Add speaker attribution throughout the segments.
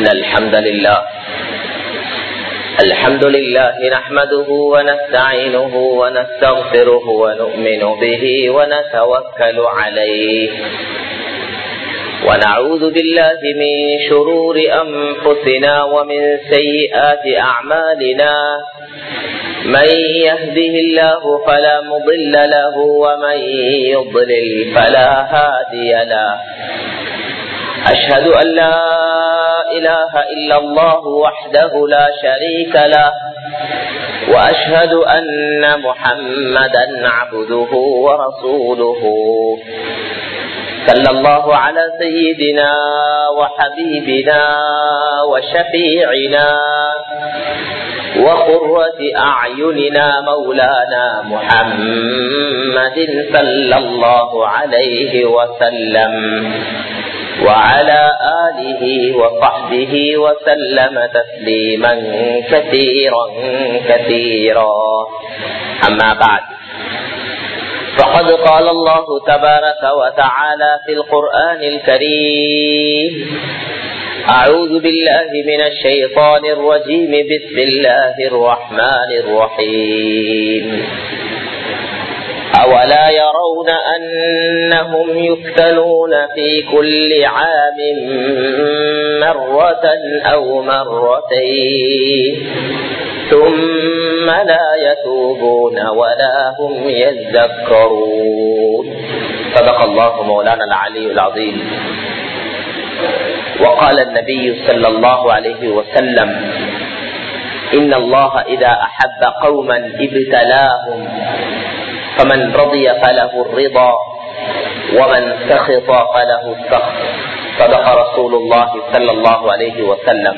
Speaker 1: إن الحمد لله الحمد لله نحمده ونستعينه ونستغفره ونؤمن به ونتوكل عليه ونعوذ بالله من شرور أنفسنا ومن سيئات أعمالنا من يهده الله فلا مضل له ومن يضلل فلا هادي له أشهد أن لا إله إلا الله وحده لا شريك له وأشهد أن محمدا عبده ورسوله صلى الله على سيدنا وحبيبنا وشفيعنا وقرة أعيننا مولانا محمد صلى الله عليه وسلم وعلى آله وصحبه وسلم تسليما كثيرا كثيرا أما بعد فقد قال الله تبارك وتعالى في القرآن الكريم أعوذ بالله من الشيطان الرجيم بسم الله الرحمن الرحيم أولا يرون أنهم يفتنون في كل عام مرة أو مرتين ثم لا يتوبون ولا هم يذكرون صدق الله مولانا العلي العظيم وقال النبي صلى الله عليه وسلم إن الله إذا أحب قوما ابتلاهم فمن رضي فله الرضا ومن سخط فله السخط صدق رسول الله صلى الله عليه وسلم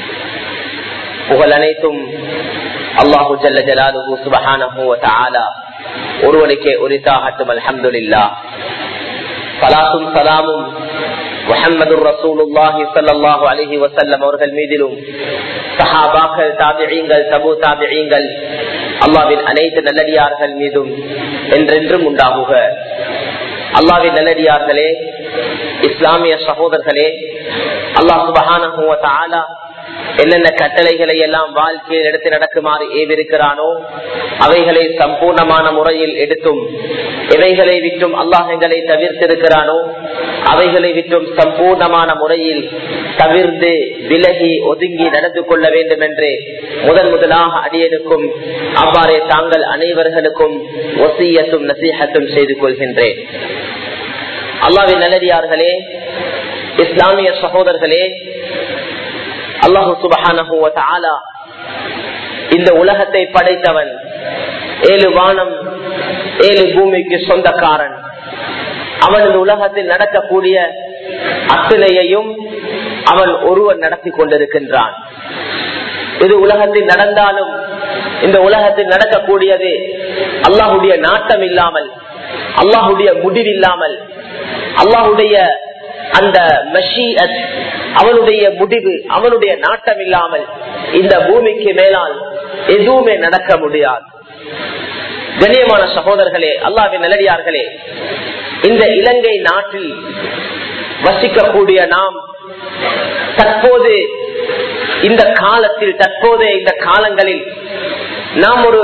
Speaker 1: புகழ் அனைத்தும் அல்லாஹு ஜல்ல ஜலாலுஹு சுபஹானஹு வ தஆலா ஒருவனுக்கே உரித்தாகட்டும் அல்ஹம்துலில்லா சலாத்தும் சலாமும் முஹம்மது ரசூலுல்லாஹி ஸல்லல்லாஹு அலைஹி வஸல்லம் அவர்கள் மீதிலும் சஹாபாக்கள் தாபிஈங்கள் தபு தாபிஈங்கள் அல்லாவின் அனைத்து நல்லடியார்கள் மீதும் என்றென்றும் உண்டாகுக அல்லாவின் நல்லடியார்களே இஸ்லாமிய சகோதரர்களே அல்லாஹ் சுபஹானஹு வ தஆலா என்னென்ன கட்டளைகளை எல்லாம் வாழ்க்கையில் எடுத்து நடக்குமாறு ஏவிருக்கிறானோ அவைகளை சம்பூர்ணமான முறையில் எடுத்தும் எவைகளை விட்டும் அல்லாஹ் எங்களை தவிர்த்திருக்கிறானோ அவைகளை விட்டும் சம்பூர்ணமான முறையில் தவிர்த்து விலகி ஒதுங்கி நடந்து கொள்ள வேண்டும் என்று முதன் முதலாக அடியனுக்கும் அவ்வாறே தாங்கள் அனைவர்களுக்கும் ஒசியத்தும் நசீகத்தும் செய்து கொள்கின்றேன் அல்லாவின் நல்லடியார்களே இஸ்லாமிய சகோதரர்களே அல்லாஹு சுபஹான இந்த உலகத்தை படைத்தவன் ஏழு வானம் ஏழு பூமிக்கு சொந்தக்காரன் அவன் இந்த உலகத்தில் நடக்கக்கூடிய அத்தனையையும் அவன் ஒருவன் நடத்தி கொண்டிருக்கின்றான் இது உலகத்தில் நடந்தாலும் இந்த உலகத்தில் நடக்கக்கூடியது அல்லாஹுடைய நாட்டம் இல்லாமல் அல்லாஹுடைய முடிவில்லாமல் அல்லாஹுடைய அந்த மஷீஅத் அவனுடைய முடிவு அவனுடைய நாட்டம் இல்லாமல் இந்த பூமிக்கு மேலால் எதுவுமே நடக்க முடியாது கண்ணியமான சகோதரர்களே அல்லாவின் நிலடியார்களே இந்த இலங்கை நாட்டில் வசிக்கக்கூடிய நாம் தற்போது இந்த காலத்தில் தற்போதைய இந்த காலங்களில் நாம் ஒரு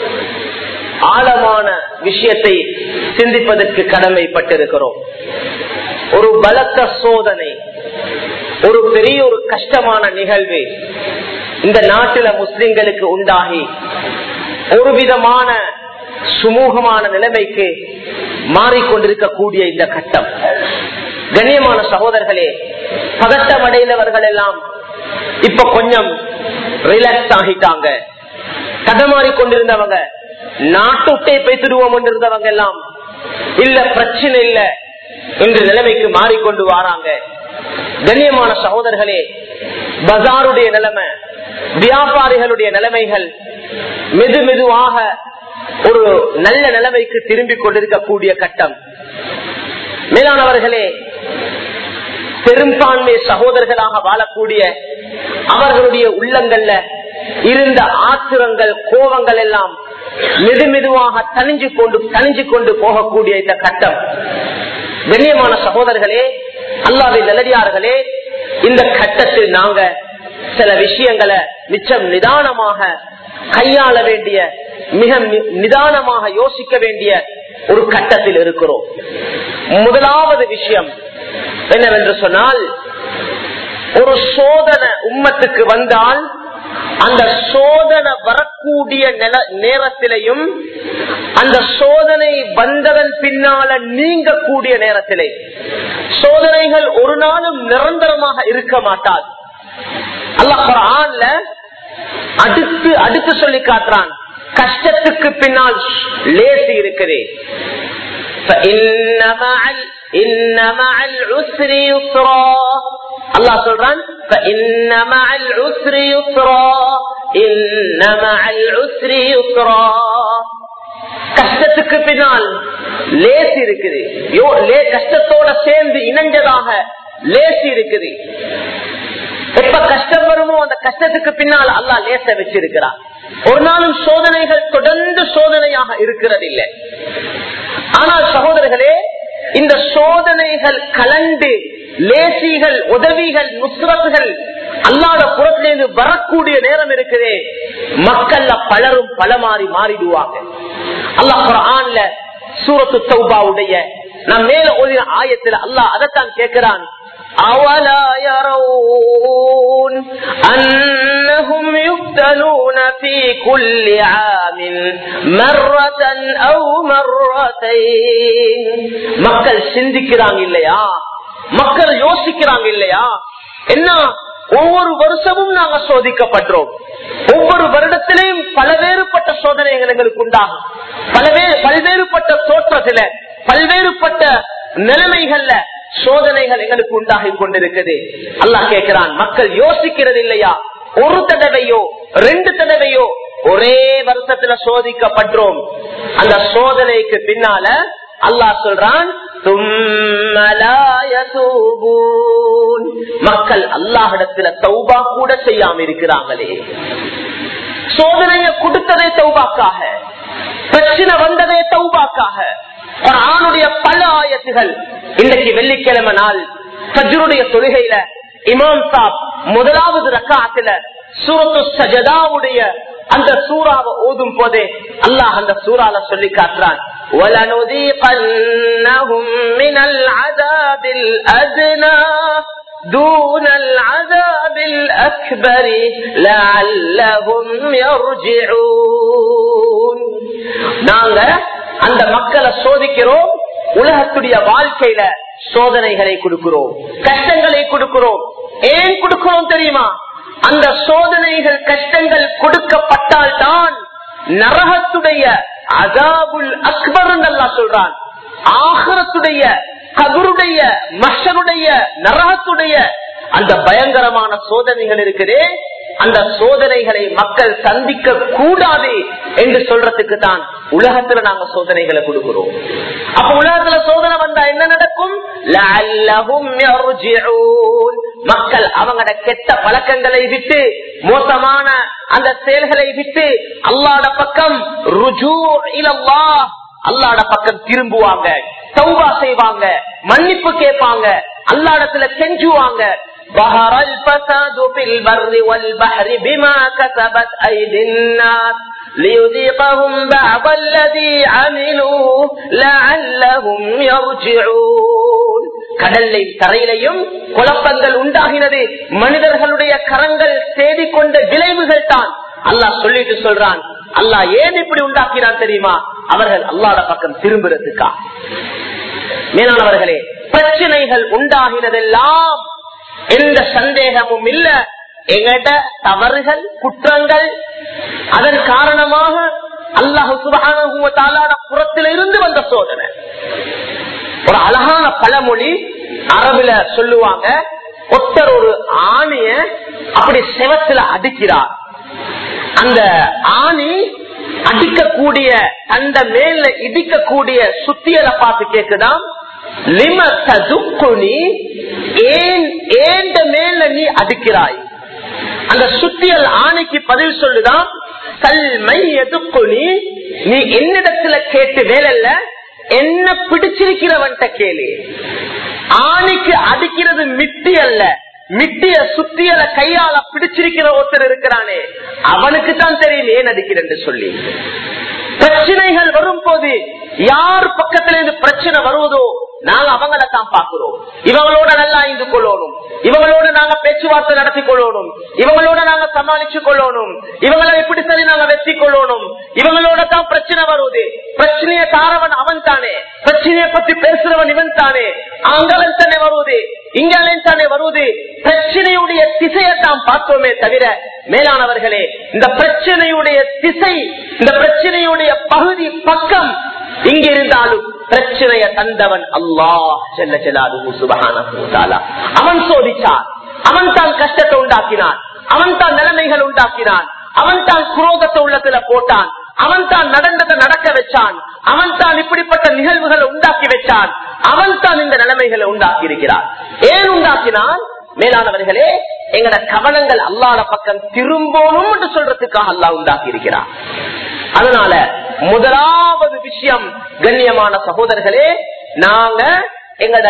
Speaker 1: ஆழமான விஷயத்தை சிந்திப்பதற்கு கடமைப்பட்டிருக்கிறோம் ஒரு பலத்த சோதனை ஒரு பெரிய ஒரு கஷ்டமான நிகழ்வு இந்த நாட்டில முஸ்லிம்களுக்கு உண்டாகி ஒரு விதமான சுமூகமான நிலைமைக்கு மாறிக்கொண்டிருக்கக்கூடிய இந்த கட்டம் கண்ணியமான சகோதரர்களே பதட்டம் அடைந்தவர்கள் எல்லாம் இப்ப கொஞ்சம் ரிலாக்ஸ் ஆகிட்டாங்க தடமாறி கொண்டிருந்தவங்க நாட்டுட்டே பேசிடுவோம் இருந்தவங்க எல்லாம் இல்ல பிரச்சனை இல்ல என்று நிலைமைக்கு மாறிக்கொண்டு வராங்க கண்ணியமான சகோதரர்களே பஜாருடைய நிலைமை வியாபாரிகளுடைய நிலைமைகள் மெது மெதுவாக ஒரு நல்ல நிலைமைக்கு திரும்பிக் கொண்டிருக்கக்கூடிய கட்டம் மேலானவர்களே பெரும்பான்மை சகோதரர்களாக வாழக்கூடிய அவர்களுடைய உள்ளங்கள்ல இருந்த ஆத்திரங்கள் கோபங்கள் எல்லாம் மெது மெதுவாக தனிஞ்சு கொண்டு தனிஞ்சு கொண்டு போகக்கூடிய இந்த கட்டம் கண்ணியமான சகோதரர்களே அல்லாவின் நல்லடியார்களே இந்த கட்டத்தில் நாங்க சில விஷயங்களை மிச்சம் நிதானமாக கையாள வேண்டிய மிக நி- நிதானமாக யோசிக்க வேண்டிய ஒரு கட்டத்தில் இருக்கிறோம் முதலாவது விஷயம் என்னவென்று சொன்னால் ஒரு சோதனை உம்மத்துக்கு வந்தால் அந்த சோதனை வரக்கூடிய நில- நேரத்திலையும் அந்த சோதனை வந்ததன் பின்னால நீங்கக்கூடிய நேரத்திலே சோதனைகள் ஒரு நாளும் நிரந்தரமாக இருக்க மாட்டாது அல்லாஹ் குர்ஆன்ல அடுத்து அடுத்து சொல்லி காட்டுறான் கஷ்டத்துக்கு பின்னால் லேசி இருக்குது فإن مع ال- إن مع العسر يسرا الله சொல்றான் فإن مع العسر يسرا إن مع العسر يسرا கஷ்டத்துக்கு பின்னால் லேசி இருக்குது யோ லே கஷ்டத்தோட சேர்ந்து இணைஞ்சதாக லேசி இருக்குது எப்ப கஷ்டம் வருமோ அந்த கஷ்டத்துக்கு பின்னால் அல்லாஹ் லேச வச்சிருக்கிறார் ஒரு நாளும் சோதனைகள் தொடர்ந்து சோதனையாக இருக்கிறது இல்லை ஆனால் சகோதரர்களே இந்த சோதனைகள் கலந்து லேசிகள் உதவிகள் நுஸ்ரத்துகள் அல்லாத புறத்திலிருந்து வரக்கூடிய நேரம் இருக்குதே மக்கள்ல பலரும் பல மாறி மாறிடுவாங்க அல்லாஹ் குர்ஆன்ல சூரத்து தௌபாவுடைய நான் மேல ஓதின ஆயத்துல அல்லாஹ் அதைத்தான் கேட்கிறான் أولا يرون أنهم يفتنون في كل عام مرة أو مرتين மக்கள் சிந்திக்கிறாங்க இல்லையா மக்கள் யோசிக்கிறாங்க இல்லையா என்ன ஒவ்வொரு வருஷமும் நாங்க சோதிக்கப்படுறோம் ஒவ்வொரு வருடத்திலையும் பலவேறுபட்ட சோதனைகள் எங்களுக்கு உண்டாகும் பலவே பல்வேறுபட்ட தோற்றத்துல பல்வேறுபட்ட நிலைமைகள்ல சோதனைகள் எங்களுக்கு உண்டாகி கொண்டிருக்குது அல்லாஹ் கேட்கிறான் மக்கள் யோசிக்கிறது இல்லையா ஒரு தடவையோ ரெண்டு தடவையோ ஒரே வருஷத்துல சோதிக்கப்படுறோம் அந்த சோதனைக்கு பின்னால அல்லாஹ் சொல்றான் "ثُمَّ لَا يَتُوبُونَ." மக்கள் அல்லாஹிடத்துல தௌபா கூட செய்யாம இருக்கிறாங்களே சோதனைய கொடுத்ததே தௌபாக்காக பிரச்சனை வந்ததே தௌபாக்காக ஆணுடைய பல ஆயத்துகள் இன்னைக்கு வெள்ளிக்கிழமை நாள் ஃபஜ்ருடைய தொழுகையில இமாம் சாப் முதலாவது ரக்காத்துல சூரத்து சஜதாவுடைய அந்த சூறாவை ஓதும் போதே அல்லாஹ் அந்த சூறால சொல்லி காட்டுறான் وَلَنُذِيقَنَّهُم مِّنَ الْعَذَابِ الْأَدْنَى دون العذاب الأكبر لعلهم يرجعون நாங்க அந்த மக்களை சோதிக்கிறோம் உலகத்துடைய வாழ்க்கையில சோதனைகளை கொடுக்கிறோம் கஷ்டங்களை கொடுக்கிறோம் ஏன் கொடுக்கிறோம் தெரியுமா அந்த சோதனைகள் கஷ்டங்கள் கொடுக்கப்பட்டால் தான் நரகத்துடைய அதாபுல் அக்பர் நல்லா சொல்றான் ஆகரத்துடைய கபருடைய மஷருடைய நரகத்துடைய அந்த பயங்கரமான சோதனைகள் இருக்குதே அந்த சோதனைகளை மக்கள் சந்திக்க கூடாது என்று சொல்றதுக்கு தான் உலகத்துல நாங்க சோதனைகளை கொடுக்கிறோம் அப்ப உலகத்துல சோதனை வந்தா என்ன நடக்கும் லஅல்லஹும் யர்ஜிஊன். மக்கள் அவங்களோட கெட்ட பழக்கங்களை விட்டு மோசமான அந்த செயல்களை விட்டு அல்லாட பக்கம் ருஜூ இலல்லாஹ் அல்லாட பக்கம் திரும்புவாங்க தௌபா செய்வாங்க மன்னிப்பு கேட்பாங்க அல்லாடத்துல கெஞ்சுவாங்க ظهر الفساد في البر والبحر بما كسبت أيدي الناس ليذيقهم بعض الذي عملوا لعلهم يرجعون கடல்லையும் தரையிலையும் குழப்பங்கள் உண்டாகினது மனிதர்களுடைய கரங்கள் தேடிக்கொண்ட விளைவுகள் தான் அல்லாஹ் சொல்லிட்டு சொல்றான் அல்லாஹ் ஏன் இப்படி உண்டாக்கினான் தெரியுமா அவர்கள் அல்லாட பக்கம் திரும்புறதுக்கா மேலானவர்களே பிரச்சனைகள் உண்டாகினதெல்லாம் எந்த சந்தேகமும் இல்ல எங்கட தவறுகள் குற்றங்கள் அதன் காரணமாக அல்லாஹு சுபகான புறத்தில இருந்து வந்த சோதனை ஒரு அழகான பழமொழி அரபுல சொல்லுவாங்க ஒருத்தர் ஒரு ஆணிய அப்படி செவத்துல அடிக்கிறார் அந்த ஆணி அடிக்கக்கூடிய அந்த மேல இடிக்கக்கூடிய சுத்தியலை பார்த்து கேக்குதாம் லிம ததுக்குனி ஏன் ஏண்ட மேல நீ அடிக்கிறாய் அந்த சுத்தியல் ஆணைக்கு பதில் சொல்லுதான் கல்மை எதுக்குனி நீ என்னிடத்துல கேட்டு வேலைல்ல என்ன பிடிச்சிருக்கிறவன்ட்ட கேளு ஆணைக்கு அடிக்கிறது மிட்டி அல்ல மிட்டிய சுத்தியல கையால பிடிச்சிருக்கிற ஒருத்தர் இருக்கிறானே அவனுக்கு தான் தெரியும் ஏன் அடிக்கிறேன் சொல்லி பிரச்சனைகள் வரும் போது யார் பக்கத்துல இருந்து பிரச்சனை வருவதோ நாங்க அவங்கள தான் பாக்குறோம் இவங்களோட நல்லா இருந்து கொள்ளணும் இவங்களோட நாங்க பேச்சுவார்த்தை நடத்தி கொள்ளணும் இவங்களோட நாங்க சமாளிச்சு கொள்ளணும் இவங்களை எப்படி சரி நாங்க வெற்றி கொள்ளணும் இவங்களோட தான் பிரச்சனை வருவது பிரச்சனையை தாரவன் அவன் தானே பிரச்சனையை பத்தி பேசுறவன் இவன் தானே அங்கலன் தானே வருவது இங்கலன் தானே வருவது பிரச்சனையுடைய திசையை தான் பார்த்தோமே தவிர மேலானவர்களே இந்த பிரச்சனையுடைய திசை இந்த பிரச்சனையுடைய பகுதி பக்கம் இங்க இருந்தாலும் பிரச்சனைய தந்தவன் அல்லாஹ் செல்ல செல்லாது சுபகான அவன் சோதிச்சான் அவன் தான் கஷ்டத்தை உண்டாக்கினான் அவன் தான் நிலைமைகள் உண்டாக்கினான் அவன் தான் குரோதத்தை உள்ளத்துல போட்டான் அவன் தான் நடந்ததை நடக்க வச்சான் அவன் தான் இப்படிப்பட்ட நிகழ்வுகளை உண்டாக்கி வச்சான் அவன் தான் இந்த நிலைமைகளை உண்டாக்கி இருக்கிறான் ஏன் உண்டாக்கினான் மேலானவர்களே எங்கட கவனங்கள் அல்லாத பக்கம் திரும்பணும் என்று சொல்றதுக்காக அல்லாஹ் உண்டாக்கி இருக்கிறான் அதனால முதலாவது விஷயம் கண்ணியமான சகோதரர்களே நாங்க எங்கட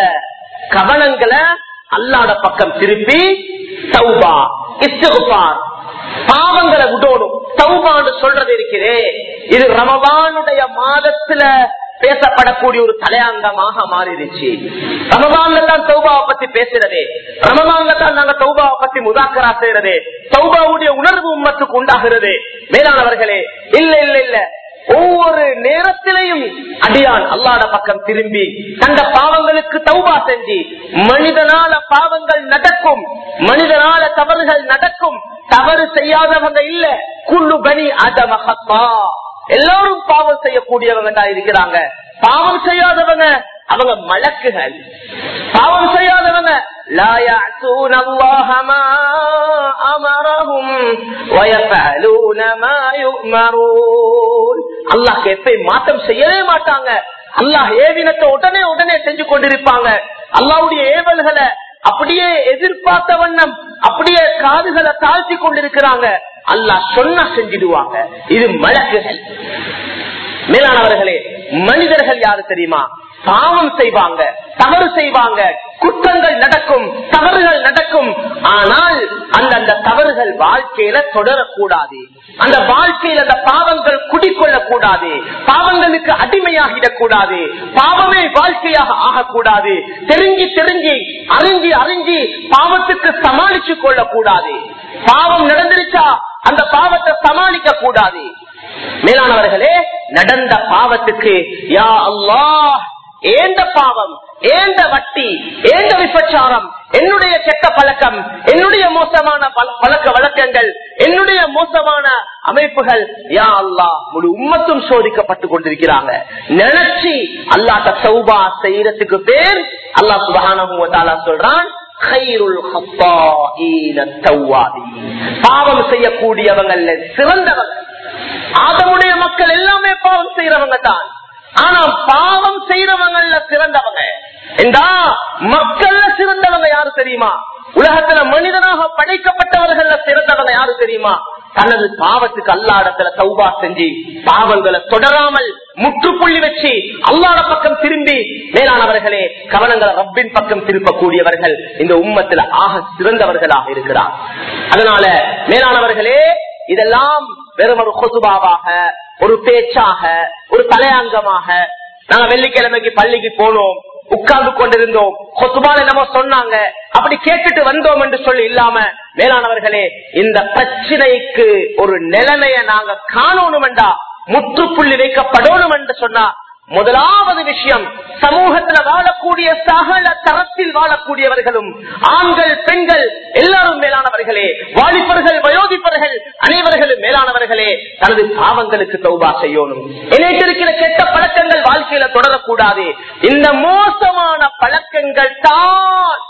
Speaker 1: கவனங்களை அல்லாத பக்கம் திருப்பி சௌபா இஸ்துபார் பாவங்களை விடணும் சௌபான்னு சொல்றது இருக்கிறே இது ரமபானுடைய மாதத்துல பேசப்படக்கூடிய ஒரு தலையங்கமாக மாறிடுச்சு ரமபான்ல தான் சௌபாவை பத்தி பேசுறதே ரமபான்ல தான் நாங்க சௌபாவை பத்தி முதாக்கரா செய்யறதே சௌபாவுடைய உணர்வு உம்மத்துக்கு உண்டாகிறது மேலானவர்களே இல்ல இல்ல இல்ல ஒவ்வொரு நேரத்திலையும் அடியான் அல்லாட பக்கம் திரும்பி தந்த பாவங்களுக்கு தௌபா செஞ்சு மனிதனால பாவங்கள் நடக்கும் மனிதனால தவறுகள் நடக்கும் தவறு செய்யாதவங்க இல்ல குள்ளு பனி அதமஹப்பா எல்லாரும் பாவம் செய்யக்கூடியவங்க தான் இருக்கிறாங்க பாவம் செய்யாதவங்க அவங்க மலக்குகள் பாவம் செய்யாதவங்க لا يعصون الله ما أمرهم ويفعلون ما يؤمرون அல்லாஹ் எப்பை மாற்றம் செய்யவே மாட்டாங்க அல்லாஹ் ஏவினத்தை உடனே உடனே செஞ்சு கொண்டிருப்பாங்க அல்லாவுடைய ஏவல்களை அப்படியே எதிர்பார்த்த வண்ணம் அப்படியே காதுகளை தாழ்த்தி கொண்டிருக்கிறாங்க அல்லாஹ் சொன்னா செஞ்சிடுவாங்க இது மலக்குகள் மேலானவர்களே மனிதர்கள் யாரு தெரியுமா பாவம் செய்வாங்க தவறு செய்வாங்க குற்றங்கள் நடக்கும் தவறுகள் நடக்கும் ஆனால் அந்த அந்த தவறுகள் வாழ்க்கையில தொடரக்கூடாது அந்த வாழ்க்கையில் அந்த பாவங்கள் குடிக்கொள்ளக் கூடாது பாவங்களுக்கு அடிமையாகிடக் கூடாது பாவமே வாழ்க்கையாக ஆகக்கூடாது தெரிஞ்சு தெரிஞ்சு அறிஞ்சி அறிஞ்சி பாவத்துக்கு சமாளிச்சு கொள்ளக்கூடாது பாவம் நடந்துருச்சா அந்த பாவத்தை சமாளிக்க கூடாது மேலானவர்களே நடந்த பாவத்துக்கு யா அல்லாஹ் ஏந்த பாவம் ஏந்த வட்டி ஏந்த விபச்சாரம் என்னுடைய கெட்ட பழக்கம் என்னுடைய மோசமான பழ- பழக்க வழக்கங்கள் என்னுடைய மோசமான அமைப்புகள் யா அல்லாஹ் முழு உம்மத்தும் சோதிக்கப்பட்டு கொண்டிருக்கிறாங்க நினைச்சு அல்லாட்ட சௌபா செய்யறதுக்கு பேர் அல்லாஹ் சுபஹானஹு வ தஆலா சொல்றான் "ஹைருல் ஹத்தாஈன தவ்வாபீன்." பாவம் செய்யக்கூடியவங்கள்ல சிறந்தவங்க ஆதமுடைய மக்கள் எல்லாமே பாவம் செய்யறவங்க தான் ஆனா பாவம் செய்யறவங்கல்ல சிறந்தவங்க என்றா மக்கள்ல சிறந்தவங்க யாரு தெரியுமா உலகத்துல மனிதனாக படைக்கப்பட்டவர்கள்ல சிறந்தவங்க யாரு தெரியுமா தனது பாவத்துக்கு அல்லாடத்துல தௌபா செஞ்சு பாவங்களை தொடராமல் முற்றுப்புள்ளி வச்சு அல்லாட பக்கம் திரும்பி மேலானவர்களே கவனங்களை ரப்பின் பக்கம் திருப்பக்கூடியவர்கள் இந்த உம்மத்துல ஆக சிறந்தவர்களாக இருக்கிறார் அதனால மேலானவர்களே இதெல்லாம் வெறும் ஒரு கொசுபாவாக ஒரு பேச்சாக ஒரு தலையங்கமாக நாங்க வெள்ளிக்கிழமைக்கு பள்ளிக்கு போனோம் உட்கார்ந்து கொண்டிருந்தோம் கொசுபால நம்ம சொன்னாங்க அப்படி கேட்டுட்டு வந்தோம் என்று சொல்லி இல்லாம மேலானவர்களே இந்த பிரச்சனைக்கு ஒரு நிலைமைய நாங்க காணணும் என்றா முற்றுப்புள்ளி வைக்கப்படணும் என்று சொன்னா முதலாவது விஷயம் சமூகத்துல வாழக்கூடிய சகல தரத்தில் வாழக்கூடியவர்களும் ஆண்கள் பெண்கள் எல்லாரும் மேலானவர்களே வாலிபர்கள் வயோதிப்பர்கள் அனைவர்களும் மேலானவர்களே தனது பாவங்களுக்கு தௌபா செய்யணும் எனக்கு இருக்கிற கெட்ட பழக்கங்கள் வாழ்க்கையில தொடரக்கூடாது இந்த மோசமான பழக்கங்கள் தான்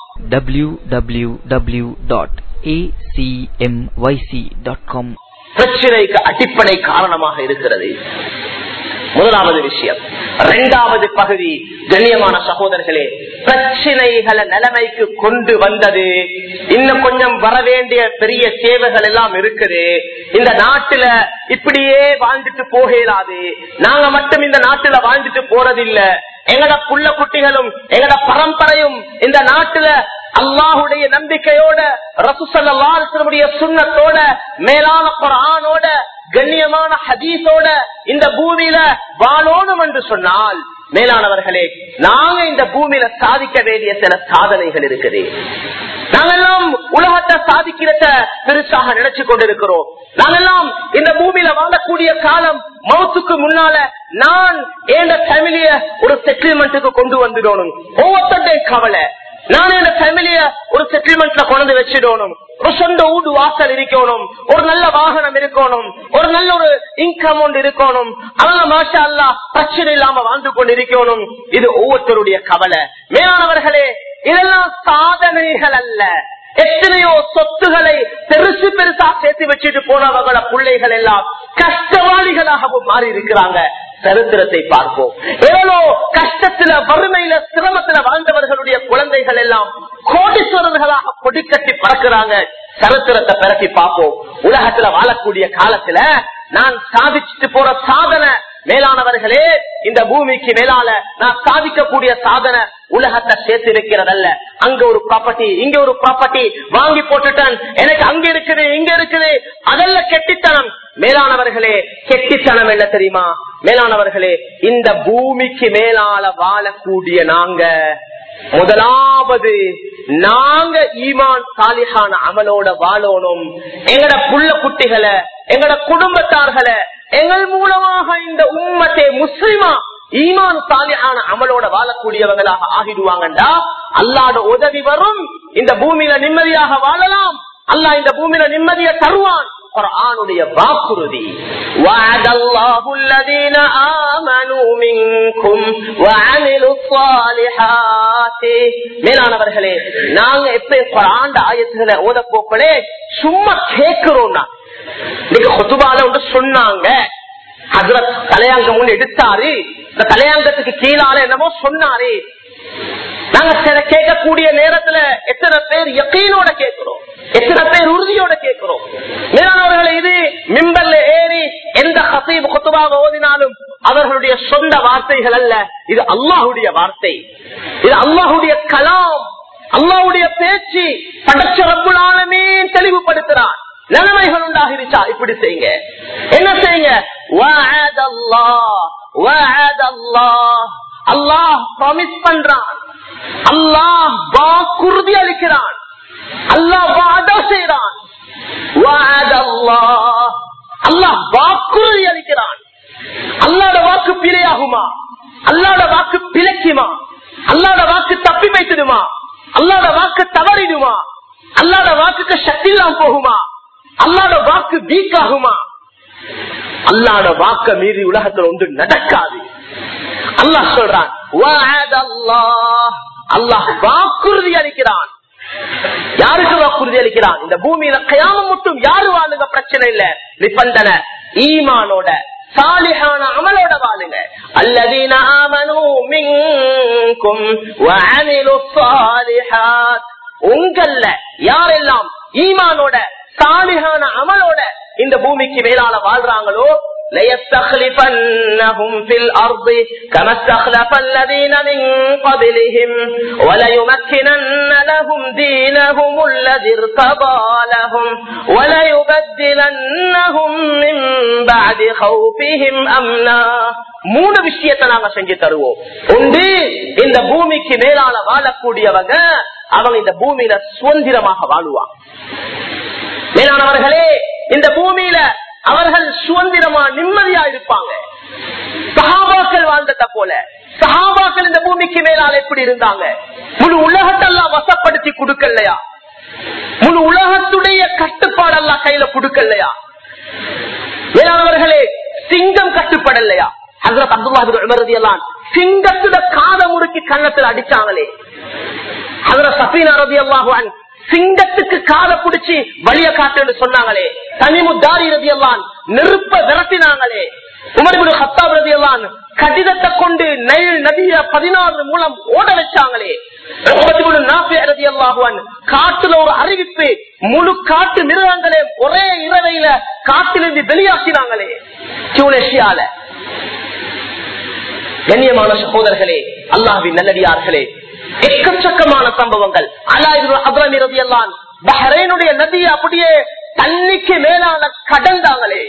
Speaker 2: www.acmyc.com
Speaker 1: பிரச்சனைக்கு அடிப்படை காரணமாக இருக்கிறது முதலாவது விஷயம் இரண்டாவது பகுதி கண்ணியமான சகோதரர்களே பிரச்சனைகளை நிலைமைக்கு கொண்டு வந்தது இன்னும் கொஞ்சம் வர வேண்டிய பெரிய சேவைகள் எல்லாம் இருக்குது இந்த நாட்டுல இப்படியே வாழ்ந்துட்டு போகலாது நாங்க மட்டும் இந்த நாட்டுல வாழ்ந்துட்டு போறதில்ல எங்கட புள்ள குட்டிகளும் எங்கட பரம்பரையும் இந்த நாட்டுல அல்லாஹுடைய நம்பிக்கையோட ரசூசல்லுடைய சுண்ணத்தோட மேலான குரானோட கண்ணியமான ஹதீஸோட இந்த பூமியில வாழணும் என்று சொன்னால் மேலானவர்களே நாங்க இந்த பூமியில சாதிக்க வேண்டிய சில சாதனைகள் இருக்குது நாங்கெல்லாம் உலகத்தை சாதிக்கிறத பெருசாக நினைச்சு கொண்டிருக்கிறோம் நாங்கெல்லாம் இந்த பூமியில வாழக்கூடிய காலம் மௌத்துக்கு முன்னால நான் என் ஃபேமிலிய ஒரு செட்டில்மெண்ட்டுக்கு கொண்டு வந்துடணும் ஒவ்வொருத்தருடைய கவலை நான் என் ஃபேமிலிய ஒரு செட்டில்மெண்ட்ல கொண்டு வச்சிடணும் ஒரு சொந்த வீடு வாசல் இருக்கணும் ஒரு நல்ல வாகனம் இருக்கணும் ஒரு நல்ல ஒரு இன்கம் ஒன்று இருக்கணும் அவங்க மாஷா அல்லா பிரச்சனை இல்லாம வாழ்ந்து கொண்டு இருக்கணும் இது ஒவ்வொருத்தருடைய கவலை மேலானவர்களே இதெல்லாம் சாதனைகள் அல்ல எத்தனையோ சொத்துகளை பெருசு பெருசா சேர்த்து வச்சுட்டு போனவங்கள பிள்ளைகள் எல்லாம் கஷ்டவாளிகளாகவும் மாறி இருக்கிறாங்க சரித்திரத்தை பார்ப்போம் எவ்வளோ கஷ்டத்துல வறுமையில சிரமத்துல வாழ்ந்தவர்களுடைய குழந்தைகள் எல்லாம் கோடீஸ்வரர்களாக கொடிக்கட்டி பறக்கிறாங்க சரித்திரத்தை பிறக்கி பார்ப்போம் உலகத்துல வாழக்கூடிய காலத்துல நான் சாதிச்சுட்டு போற சாதனை மேலானவர்களே இந்த பூமிக்கு மேலால நான் சாதிக்கக்கூடிய சாதனை உலகத்தை சேர்த்து வைக்கிறதல்ல அங்க ஒரு ப்ராப்பர்ட்டி இங்க ஒரு ப்ராப்பர்ட்டி வாங்கி போட்டுட்டேன் எனக்கு அங்க இருக்குது இங்க இருக்குது அதல்ல கெட்டித்தனம் மேலானவர்களே கெட்டித்தனம் என்ன தெரியுமா மேலானவர்களே இந்த பூமிக்கு மேலால வாழக்கூடிய நாங்க முதலாவது நாங்க ஈமான் சாலிஹான அமலோட வாழணும் எங்கட புள்ள குட்டிகளை எங்கட குடும்பத்தார்களை எங்கள் மூலமாக இந்த உம்மத்தை முஸ்லிமா ஈமான் சாலியான அமலோட வாழக்கூடியவங்களாக ஆகிடுவாங்கண்டா அல்லாட உதவி வரும் இந்த பூமியில நிம்மதியாக வாழலாம் அல்லாஹ் இந்த பூமியில நிம்மதியை தருவான் குர்ஆனுடைய வாக்குறுதி وعد الله الذين آمنوا منكم وعملوا الصالحات மேலானவர்களே நாங்க எப்ப குர்ஆன் ஆயத்துகளை ஓத போக்களே சும்மா கேட்கிறோம் நான் இன்னைக்கு கொத்துபால ஒன்று சொன்னாங்க ஹசரத் தலையாங்கம் ஒன்று எடுத்தாரு இந்த தலையாங்கத்துக்கு கீழால என்னமோ சொன்னாரு நாங்க சில கேட்கக்கூடிய நேரத்துல எத்தனை பேர் யக்கீனோட கேட்கிறோம் எத்தனை பேர் உறுதியோட கேட்கிறோம் மேலானவர்களை இது மிம்பர்ல ஏறி எந்த ஹசீப் கொத்துபாக ஓதினாலும் அவர்களுடைய சொந்த வார்த்தைகள் அல்ல இது அல்லாஹுடைய வார்த்தை இது அல்லாஹுடைய கலாம் அல்லாஹுடைய பேச்சு படைச்ச ரப்புலாலுமே தெளிவுபடுத்துறான் நிலைமைகள் உண்டாகிருச்சா இப்படி செய்யுங்க என்ன செய்யுங்க அல்லாஹ் ப்ராமிஸ் பண்றான் அல்லாஹ் வாக்குறுதி அளிக்கிறான் அல்லாஹ் வாதா செய்யறான் அல்லாஹ் வாக்குறுதி அளிக்கிறான் அல்லாட வாக்கு பிழையாகுமா அல்லாட வாக்கு பிழைக்குமா அல்லாட வாக்கு தப்பி வைத்திடுமா அல்லாட வாக்கு தவறிடுமா அல்லாட வாக்குக்கு சக்தி இல்லாம போகுமா அல்லாட வாக்கு வீக் ஆகுமா அல்லாட வாக்க மீறி உலகத்துல ஒன்று நடக்காது அல்லாஹ் சொல்றான் அல்லாஹ் வாக்குறுதி அளிக்கிறான் யாருக்கு வாக்குறுதி அளிக்கிறான் இந்த பூமியில கயாமம் மட்டும் யாரு வாழுங்க பிரச்சனை இல்ல நிபந்தனை ஈமானோட சாலிஹான அமலோட வாழுங்க அல்லதீன ஆமனு மின்கும் வஅமிலு ஸாலிஹாத் உங்கள்ல யாரெல்லாம் ஈமானோட சாலிஹான அமலோட இந்த பூமிக்கு மேலால வாழ்றாங்களோ ليستخلفنهم في الأرض كما استخلف الذين من قبلهم وليمكنن لهم دينهم الذي ارتضى لهم وليبدلنهم من بعد خوفهم أمنا மூணு விஷயத்தை நாங்க செஞ்சு தருவோம் ஒன்று இந்த பூமிக்கு மேலால வாழக்கூடியவங்க அவங்க இந்த பூமியில சுதந்திரமாக வாழுவாங்க மேலானவர்களே இந்த பூமியில அவர்கள் சுதந்திரமா நிம்மதியா இருப்பாங்க சகாபாக்கள் வாழ்ந்தத போல சகாபாக்கள் இந்த பூமிக்கு மேலால் எப்படி இருந்தாங்க முழு உலகத்தெல்லாம் வசப்படுத்தி கொடுக்கலையா முழு உலகத்துடைய கட்டுப்பாடெல்லாம் கையில கொடுக்கலையா மேலானவர்களே சிங்கம் கட்டுப்படலையா ஹசரத் அப்துல்லாஹி எல்லாம் சிங்கத்துல காத முறுக்கி கன்னத்துல அடிச்சாங்களே ஹசரத் சஃபீனா ரதி அல்லாஹுவான் சிங்கத்துக்கு கால புடிச்சு வழிய காட்டுன்னு சொன்னாங்களே தனிமுத்தாரி ரதி எல்லாம் நெருப்ப விரட்டினாங்களே உமர்புடு ஹத்தாப் ரதி எல்லாம் கடிதத்தை கொண்டு நெல் நதிய பதினாறு மூலம் ஓட வச்சாங்களே காட்டுல ஒரு அறிவிப்பு முழு காட்டு மிருகங்களே ஒரே இரவையில காட்டிலிருந்து வெளியாக்கினாங்களே டியூனேஷியால கண்ணியமான சகோதரர்களே அல்லாஹின் நல்லடியார்களே எக்கச்சக்கமான சம்பவங்கள் அல்லாஹ் பஹ்ரைனுடைய நதியை அப்படியே தண்ணிக்கு மேலான கடந்தாங்களே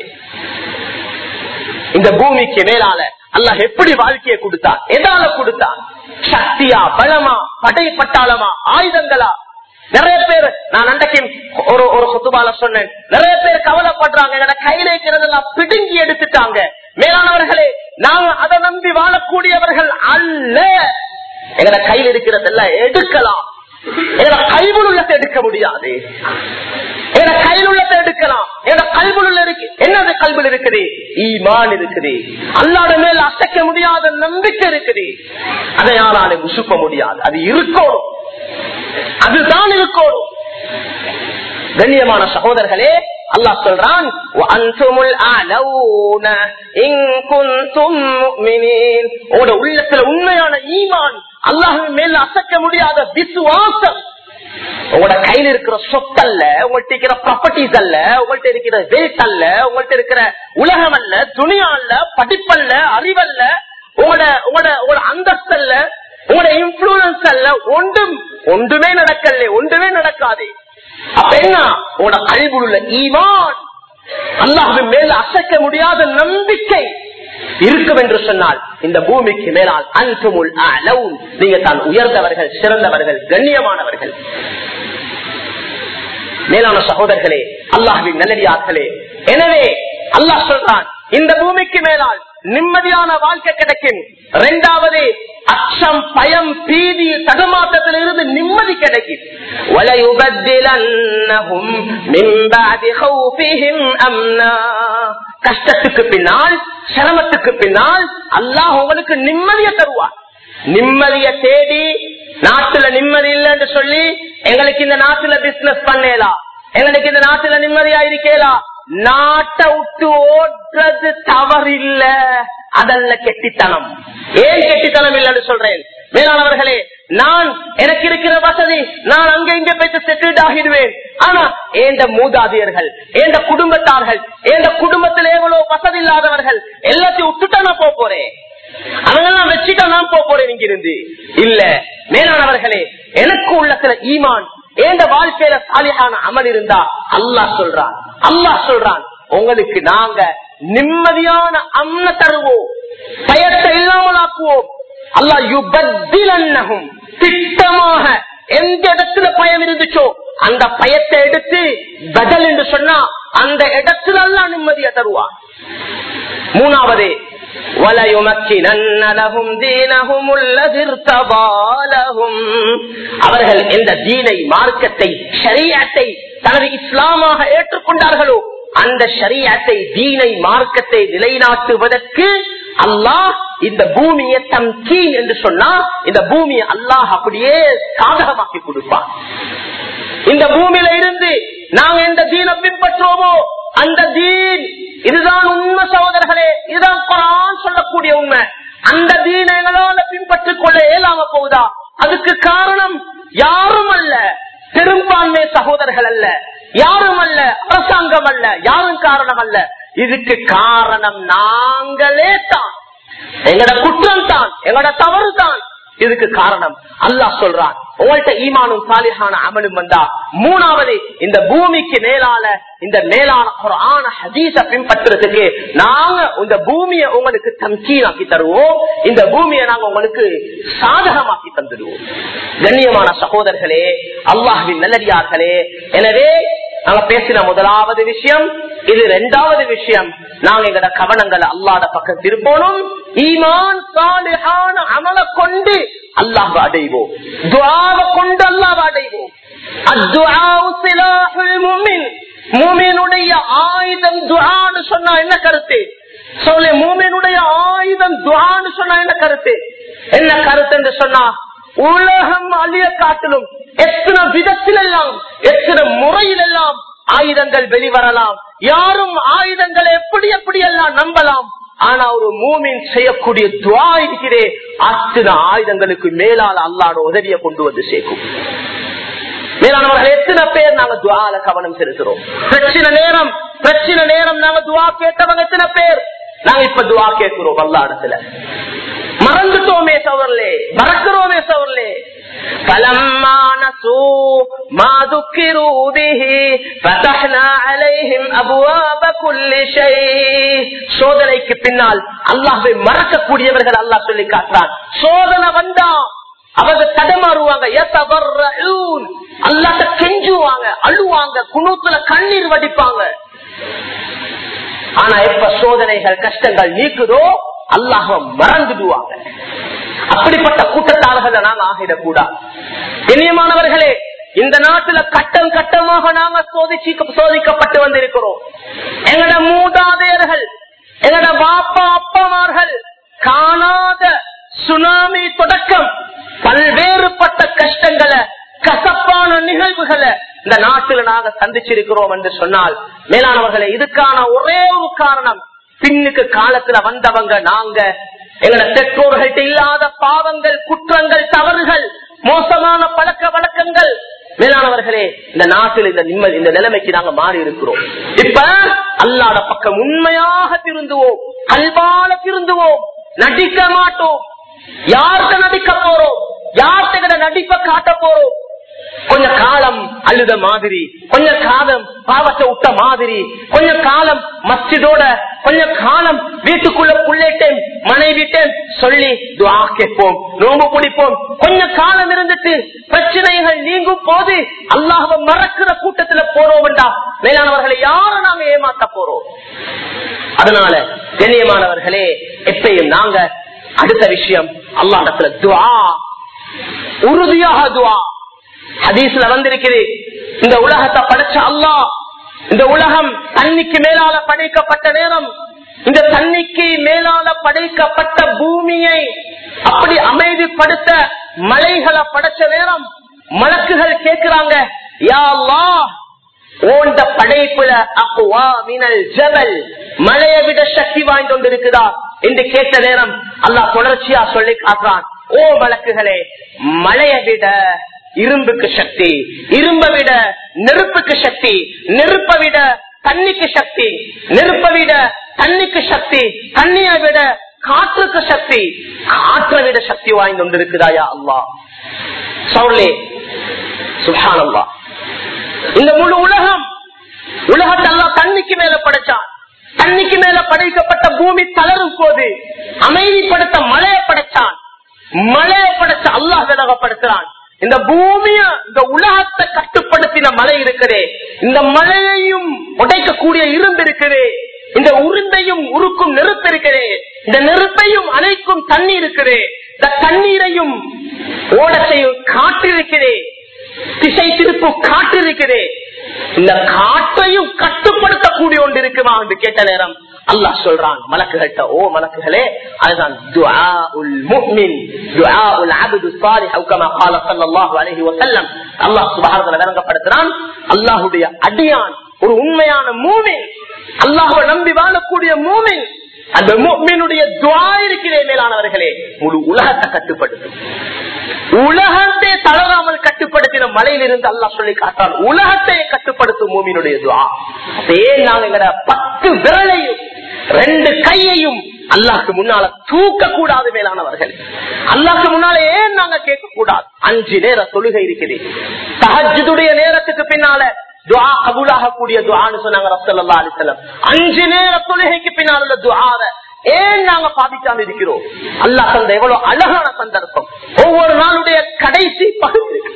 Speaker 1: இந்த பூமிக்கு மேலால அல்லாஹ் எப்படி வாழ்க்கையை கொடுத்தான் எதால கொடுத்தான் சக்தியா பலமா படை பட்டாளமா ஆயுதங்களா நிறைய பேர் நான் அன்றைக்கு ஒரு ஒரு சொத்துபால சொன்னேன் நிறைய பேர் கவலைப்படுறாங்க எங்கட கையில இருக்கிறதெல்லாம் பிடுங்கி எடுத்துட்டாங்க மேலானவர்களே நாங்க அதை நம்பி வாழக்கூடியவர்கள் அல்ல எங்கட கையில் இருக்கிறதெல்லாம் எடுக்கலாம் எங்கட கைவில் உள்ளத்தை எடுக்க முடியாது எங்கட கையில் உள்ளத்தை எடுக்கலாம் எங்கட கல்வியில் உள்ள இருக்கு என்னது கல்வியில் இருக்குது ஈமான் இருக்குது அல்லாட மேல் அசைக்க முடியாத நம்பிக்கை இருக்குது அதை யாராலும் உசுப்ப முடியாது அது இருக்கணும் அதுதான் இருக்கணும் கண்ணியமான சகோதரர்களே அல்லாஹ் சொல்றான் உங்களோட உள்ளத்துல உண்மையான ஈமான் அல்லாஹின் மேல அசைக்க முடியாத விசுவாசம் உங்களோட கையில இருக்கிற சொத்தல்ல உங்கள்ட்ட இருக்கிற ப்ராப்பர்ட்டிஸ் அல்ல உங்கள்ட்ட இருக்கிற வெல்த் அல்ல உங்கள்ட்ட இருக்கிற உலகம் அல்ல துணியா அல்ல படிப்பல்ல அறிவல்ல உங்களோட உங்களோட உங்களோட அந்தஸ்தல்ல உங்களோட இன்ஃபுளுன்ஸ் அல்ல ஒன்றும் ஒன்றுமே நடக்கல ஒன்றுமே நடக்காது அப்ப என்ன உங்களோட கல்வியில் உள்ள ஈமான் அல்லாஹின் மேல் அசைக்க முடியாத நம்பிக்கை இருக்கும் என்று சொன்னால் இந்த பூமிக்கு மேலால் அன்புமுல் அளவும் நீங்க தான் உயர்ந்தவர்கள் சிறந்தவர்கள் கண்ணியமானவர்கள் மேலான சகோதரர்களே அல்லாஹின் நல்லடியார்களே எனவே அல்லாஹ் சொல்றான் இந்த பூமிக்கு மேலால் நிம்மதியான வாழ்க்கை கிடைக்கும் இரண்டாவது அச்சம் பயம் பீதி தடுமாற்றத்தில் இருந்து நிம்மதி கிடைக்கும் கஷ்டத்துக்கு பின்னால் சிரமத்துக்கு பின்னால் அல்லாஹ் உங்களுக்கு நிம்மதியை தருவார் நிம்மதியை தேடி நாட்டுல நிம்மதி இல்லைன்னு சொல்லி எங்களுக்கு இந்த நாட்டுல பிசினஸ் பண்ணலாம் எங்களுக்கு இந்த நாட்டுல நிம்மதியா இருக்கலாம் நாட்டை விட்டு ஓடுறது தவறில்ல அதல்ல கெட்டித்தனம் ஏன் கெட்டித்தனம் இல்லைன்னு சொல்றேன் மேலானவர்களே நான் எனக்கு இருக்கிற வசதி நான் அங்க இங்க போயிட்டு செட்டில்ட் ஆகிடுவேன் ஆனா ஏந்த மூதாதியர்கள் ஏந்த குடும்பத்தார்கள் ஏந்த குடும்பத்தில் எவ்வளவு வசதி இல்லாதவர்கள் எல்லாத்தையும் விட்டுட்டா நான் போக போறேன் அதெல்லாம் வச்சுட்டா நான் போக போறேன் இங்க இருந்து இல்ல மேலானவர்களே எனக்கு உள்ளத்துல ஈமான் ஏந்த வாழ்க்கையில சாலியான அமல் இருந்தா அல்லாஹ் சொல்றான் அல்லாஹ் சொல்றான் உங்களுக்கு நாங்க நிம்மதியான அம்ன தருவோம் பயத்தை இல்லாமலாக்குவோம் அல்லாஹ் யுபத்திலன்னகும் திட்டமாக எந்த இடத்துல பயம் இருந்துச்சோ அந்த பயத்தை எடுத்து பதில் என்று சொன்னா அந்த இடத்துல எல்லாம் நிம்மதியை தருவான் மூணாவது அவர்கள் எந்த தீனை மார்க்கத்தை ஷரியத்தை தனது இஸ்லாமாக ஏற்றுக்கொண்டார்களோ அந்த ஷரியத்தை தீனை மார்க்கத்தை நிலைநாட்டுவதற்கு அல்லாஹ் இந்த பூமியை தம்கி என்று சொன்னா இந்த பூமியை அல்லாஹ் அப்படியே சாதகமாக்கி கொடுப்பான் இந்த பூமியில இருந்து நாங்க எந்த தீனை பின்பற்றுவோமோ அந்த தீன் இதுதான் உண்மை சகோதரர்களே இதுதான் குரான் சொல்லக்கூடிய உண்மை அந்த தீனை எங்களால பின்பற்றிக் கொள்ள இயலாம போகுதா அதுக்கு காரணம் யாரும் அல்ல பெரும்பான்மை சகோதரர்கள் அல்ல யாரும் அல்ல அரசாங்கம் அல்ல யாரும் காரணம் அல்ல இதுக்கு காரணம் நாங்களே தான் எங்கட குற்றம் தான் எங்கட தவறு தான் இதுக்கு காரணம் அல்லாஹ் சொல்றான் உங்கள்கிட்ட ஈமானும் சாலிஹான அமலும் வந்தா மூணாவது இந்த பூமிக்கு மேலால இந்த மேலான ஒரு ஆன ஹதீச பின்பற்றுறதுக்கு நாங்க இந்த பூமியை உங்களுக்கு தம்கீனாக்கி தருவோம் இந்த பூமியை நாங்க உங்களுக்கு சாதகமாக்கி தந்துடுவோம் கண்ணியமான சகோதரர்களே அல்லாஹின் நல்லடியார்களே எனவே நாங்க பேசின முதலாவது விஷயம் இது ரெண்டாவது விஷயம் நாங்க எங்கட கவனங்களை அல்லாத பக்கம் திருப்பணும் ஈமான் சாலிஹான அமல கொண்டு அல்லாஹ் அடைவோம் துவாவை கொண்டு அல்லாஹ் அடைவோம் மூமியனுடைய ஆயுதம் துவான்னு சொன்னா என்ன கருத்து சொல்ல மூமியனுடைய ஆயுதம் துவான்னு சொன்னா என்ன கருத்து என்ன கருத்து என்று சொன்னா உலகம் அழிய காட்டிலும் எத்தனை விதத்தில் எல்லாம் எத்தனை முறையில் எல்லாம் ஆயுதங்கள் வெளிவரலாம் யாரும் ஆயுதங்களை எப்படி எப்படி எல்லாம் நம்பலாம் ஆனா ஒரு மூமின் செய்யக்கூடிய துவா இருக்கிறே அத்தனை ஆயுதங்களுக்கு மேலால் அல்லாட உதவியை கொண்டு வந்து சேர்க்கும் மேலானவர்கள் எத்தனை பேர் நாங்க துவால கவனம் செலுத்துறோம் பிரச்சனை நேரம் பிரச்சனை நேரம் நாங்க துவா கேட்டவங்க எத்தனை பேர் நாங்க இப்ப துவா கேட்கிறோம் அல்லா இடத்துல மறந்துட்டோமே சவர்லே மறக்கிறோமே சவர்லே فلما نسوا ما ذكروا به فتحنا عليهم أبواب كل شيء சோதனைக்கு பின்னால் அல்லாஹ்வை மறக்கக்கூடியவர்கள் அல்லாஹ் சொல்லி காட்டுறான் சோதனை வந்தா அவங்க தடமாறுவாங்க யதபர்ரஊன். அல்லாஹ்ட்ட கெஞ்சுவாங்க அழுவாங்க குணூத்துல கண்ணீர் வடிப்பாங்க ஆனா எப்ப சோதனைகள் கஷ்டங்கள் நீக்குதோ அல்லாஹ மறந்துடுவாங்க அப்படிப்பட்ட கூட்டத்தாளர்களை நாங்க ஆகிடக்கூடாது இனியமானவர்களே இந்த நாட்டுல கட்டம் கட்டமாக நாங்க சோதிச்சு சோதிக்கப்பட்டு வந்திருக்கிறோம் எங்கட மூதாதையர்கள் எங்கட பாப்பா அப்பமார்கள் காணாத சுனாமி தொடக்கம் பல்வேறுபட்ட கஷ்டங்களை கசப்பான நிகழ்வுகளை இந்த நாட்டில் நாங்க சந்திச்சிருக்கிறோம் என்று சொன்னால் மேலானவர்களே இதுக்கான ஒரே ஒரு காரணம் பின்னுக்கு காலத்துல வந்தவங்க நாங்க எங்களோட பெற்றோர்கள்ட்ட இல்லாத பாவங்கள் குற்றங்கள் தவறுகள் மோசமான பழக்க வழக்கங்கள் மேலானவர்களே இந்த நாட்டில் இந்த நிம்மதி இந்த நிலைமைக்கு நாங்க மாறி இருக்கிறோம் இப்ப அல்லாத பக்கம் உண்மையாக திருந்துவோம் கல்வால திருந்துவோம் நடிக்க மாட்டோம் யார்கிட்ட நடிக்க போறோம் யார்கிட்ட நடிப்ப காட்ட போறோம் கொஞ்ச காலம் அழுத மாதிரி கொஞ்ச காலம் பாவத்தை விட்ட மாதிரி கொஞ்ச காலம் மஸ்ஜிதோட கொஞ்ச காலம் வீட்டுக்குள்ள புள்ளேட்டேன் மனைவிட்டேன் சொல்லி துவா கேட்போம் நோம்பு பிடிப்போம் கொஞ்ச காலம் இருந்துட்டு பிரச்சனைகள் நீங்கும் போது அல்லாஹ்வை மறக்கிற கூட்டத்துல போறோம் வேண்டாம் மேலானவர்களை யார நாங்க ஏமாத்த போறோம் அதனால கண்ணியமானவர்களே எப்பயும் நாங்க அடுத்த விஷயம் அல்லாஹத்துல துவா உறுதியாக துவா ஹதீஸ்ல வந்திருக்குது இந்த உலகத்தை படைச்ச அல்லாஹ் இந்த உலகம் தண்ணிக்கு மேலால படைக்கப்பட்ட நேரம் இந்த தண்ணிக்கு மேலால படைக்கப்பட்ட பூமியை அப்படி அமைதிப்படுத்த மலைகளை படைச்ச நேரம் மலக்குகள் கேட்கிறாங்க யா அல்லாஹ் ஓண்ட படைப்புல அக்குவா மினல் ஜபல் மலையை விட சக்தி வாய்ந்து கொண்டிருக்குதா என்று கேட்ட நேரம் அல்லாஹ் தொடர்ச்சியா சொல்லி காட்டுறான் ஓ வழக்குகளே மலையை விட இரும்புக்கு சக்தி இரும்பை விட நெருப்புக்கு சக்தி நெருப்பை விட தண்ணிக்கு சக்தி நெருப்பை விட தண்ணிக்கு சக்தி தண்ணியை விட காற்றுக்கு சக்தி காற்றை விட சக்தி வாய்ந்து கொண்டிருக்குதாயா அல்லா சவுலே சுஹானல்லா இந்த முழு உலகம் உலகத்தெல்லாம் தண்ணிக்கு மேல படைச்சான் தண்ணிக்கு மேல படைக்கப்பட்ட பூமி தளரும் போது அமைதிப்படுத்த மழையை படைச்சான் மழையை படைச்ச அல்லாஹ் விலகப்படுத்துறான் இந்த பூமிய இந்த உலகத்தை கட்டுப்படுத்தின மலை இருக்குதே இந்த மலையையும் உடைக்கக்கூடிய இரும்பு இருக்குதே இந்த உருண்டையும் உருக்கும் நெருப்பு இருக்குதே இந்த நெருப்பையும் அணைக்கும் தண்ணி இருக்குதே இந்த தண்ணீரையும் ஓட செய்யும் காற்று இருக்கிறே திசை திருப்பு காற்று இருக்கிறே இந்த காற்றையும் கட்டுப்படுத்தக்கூடிய ஒன்று இருக்குமா என்று கேட்ட நேரம் அல்லாஹ் சொல்றான் மலக்குகள்கிட்ட ஓ மலக்குகளே அதுதான் துஆஉல் முஃமின் துஆஉல் அப்து ஸாலிஹ் அவு கமா قال ஸல்லல்லாஹு அலைஹி வஸல்லம் அல்லாஹ் சுப்ஹானஹு வ விளங்கப்படுத்துறான் அல்லாஹ்வுடைய அடியான் ஒரு உண்மையான மூமின் அல்லாஹ்வை நம்பி வாழக்கூடிய மூமின் அந்த முஃமினுடைய துஆ இருக்கிறே மேலானவர்களே முழு உலகத்தை கட்டுப்படுத்தும் உலகத்தை தளராமல் கட்டுப்படுத்தின மலையிலிருந்து அல்லாஹ் சொல்லி காட்டான் உலகத்தை கட்டுப்படுத்தும் மூமியினுடைய துவா ஏன் நாங்க எங்கட பத்து விரலையும் ரெண்டு கையையும் அல்லாஹ்க்கு முன்னால தூக்க கூடாது மேலானவர்கள் அல்லாஹ்க்கு முன்னால ஏன் நாங்க கேட்க கூடாது அஞ்சு நேர தொழுகை இருக்குது தஹஜுடைய நேரத்துக்கு பின்னால துவா கபூலாக கூடிய துவான்னு சொன்னாங்க ரசல்லா அலிசல்லம் அஞ்சு நேர தொழுகைக்கு பின்னால் உள்ள துவாவை ஏன் நாங்க பாதிக்காம இருக்கிறோம் அல்லா தந்த எவ்வளவு அழகான சந்தர்ப்பம் ஒவ்வொரு நாளுடைய கடைசி பகுதி இருக்கு.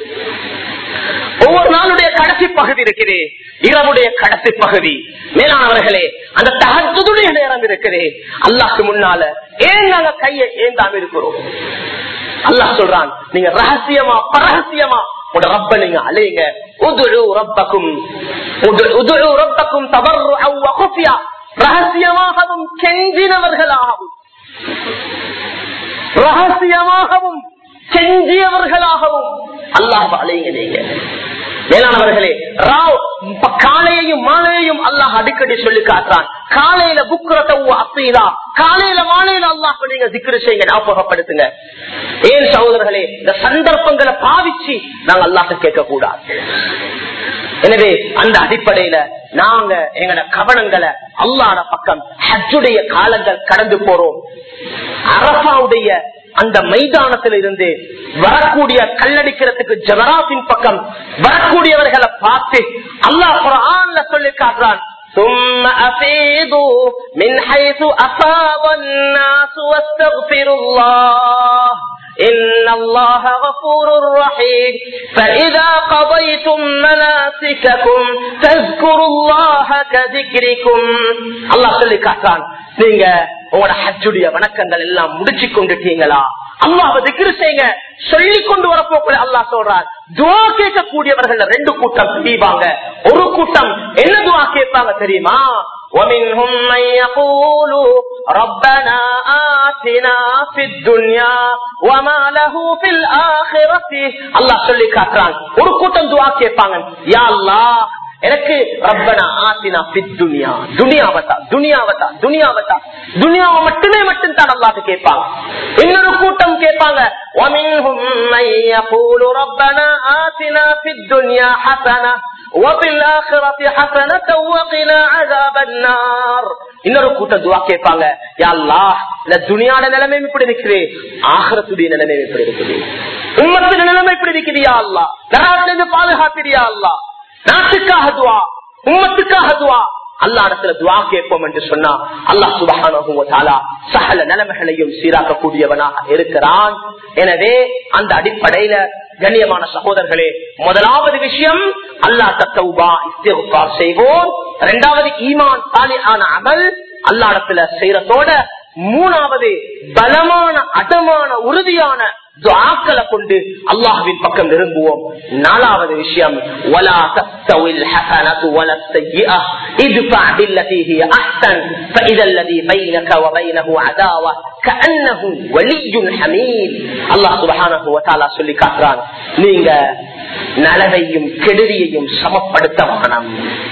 Speaker 1: ஒவ்வொரு நாளுடைய கடைசி பகுதி இருக்கிறே இரவுடைய கடைசி பகுதி மேலானவர்களே அந்த தகஜுடைய நேரம் இருக்கிறே அல்லாஹ்க்கு முன்னால ஏன் நாங்க கையை ஏந்தாம இருக்கிறோம் அல்லாஹ் சொல்றான் நீங்க ரகசியமா பரகசியமா உட ரப்ப நீங்க அலையுங்க உதுழு ரப்பக்கும் உதுழு ரப்பக்கும் தவறு அவ்வகுஃபியா ரகசியமாகவும் கெஞ்சினவர்களாகவும் ரகசியமாகவும் செஞ்சியவர்களாகவும் அல்லாஹ் அலைங்க நீங்க மேலானவர்களே ராவ் இப்ப காலையையும் மாலையையும் அல்லாஹ் அடிக்கடி சொல்லி காட்டுறான் காலையில புக்குரத்தை அப்பீலா காலையில மாலையில அல்லாஹ் நீங்க திக்ரு செய்யுங்க ஞாபகப்படுத்துங்க ஏன் சகோதரர்களே இந்த சந்தர்ப்பங்களை பாவிச்சு நாங்க அல்லாஹ் கேட்க கூடாது எனவே அந்த அடிப்படையில நாங்க எங்கட கவனங்களை அல்லாட பக்கம் ஹஜ்ஜுடைய காலங்கள் கடந்து போறோம் அரபாவுடைய அந்த மைதானத்தில் இருந்து வரக்கூடிய கல்லடிக்கிறதுக்கு ஜவராத்தின் பக்கம் வரக்கூடியவர்களை பார்த்து அல்லாஹ் குரான்ல சொல்லி காட்டுறான் ثم أفيضوا من حيث أفاض الناس واستغفروا الله إن الله غفور رحيم فإذا قضيتم مناسككم فاذكروا الله كذكركم الله சொல்லி காட்டான் நீங்க உங்களோட ஹஜ்ஜுடைய வணக்கங்கள் எல்லாம் முடிச்சு கொண்டுட்டீங்களா அல்லாஹ் திக்ரு செய்யுங்க சொல்லி கொண்டு வரப்போக்குள்ள அல்லாஹ் சொல்றார் துவா கேட்கக்கூடியவர்கள் ரெண்டு கூட்டம் பிரிவாங்க ஒரு கூட்டம் என்ன துவா கேட்பாங்க தெரியுமா ومنهم من يقول ربنا آتنا في الدنيا وما له في الآخرة الله சொல்லி காட்டுறான் ஒரு கூட்டம் துவா கேட்பாங்க யா அல்லாஹ் எனக்கு ரப்பனா ஆத்தினா துனியா துனியாவத்தா துனியாவத்தா துனியாவத்தா துனியாவை மட்டுமே மட்டும் தான் அல்லாஹ் கேட்பாங்க இன்னொரு கூட்டம் கேட்பாங்க ومنهم من يقول ربنا آتنا في الدنيا حسنة وفي الآخرة حسنة وقنا عذاب النار இன்னொரு கூட்டம் துவா கேட்பாங்க யா அல்லாஹ் இந்த துனியாட நிலைமை இப்படி இருக்குது ஆகரத்துடைய நிலைமை இப்படி இருக்குது உம்மத்தின் நிலைமை இப்படி இருக்குது யா அல்லாஹ் நரகத்திலிருந்து பாதுகாப்பிரியா அல்லாஹ் நாட்டுக்காக துவா உம்மத்துக்காக துவா அல்லா இடத்துல துவா கேட்போம் என்று சொன்னா அல்லாஹ் சுபகான சகல நிலைமைகளையும் சீராக்கக்கூடியவனாக இருக்கிறான் எனவே அந்த அடிப்படையில கண்ணியமான சகோதரர்களே முதலாவது விஷயம் அல்லா தத்தவுபா இஸ்திகுபார் செய்வோம் இரண்டாவது ஈமான் சாலியான அமல் அல்லா இடத்துல செய்யறதோட மூணாவது பலமான அதமான உறுதியான துவாக்களை கொண்டு அல்லாஹுவின் பக்கம் நெருங்குவோம் நாலாவது விஷயம் ولا تستوي الحسنة ولا السيئة ادفع بالتي هي أحسن فإذا الذي بينك وبينه عداوة كأنه ولي حميد الله سبحانه وتعالى சொல்லி காட்டுறான் நீங்க நலவையும் கெடுதியையும் சமப்படுத்த வேணும்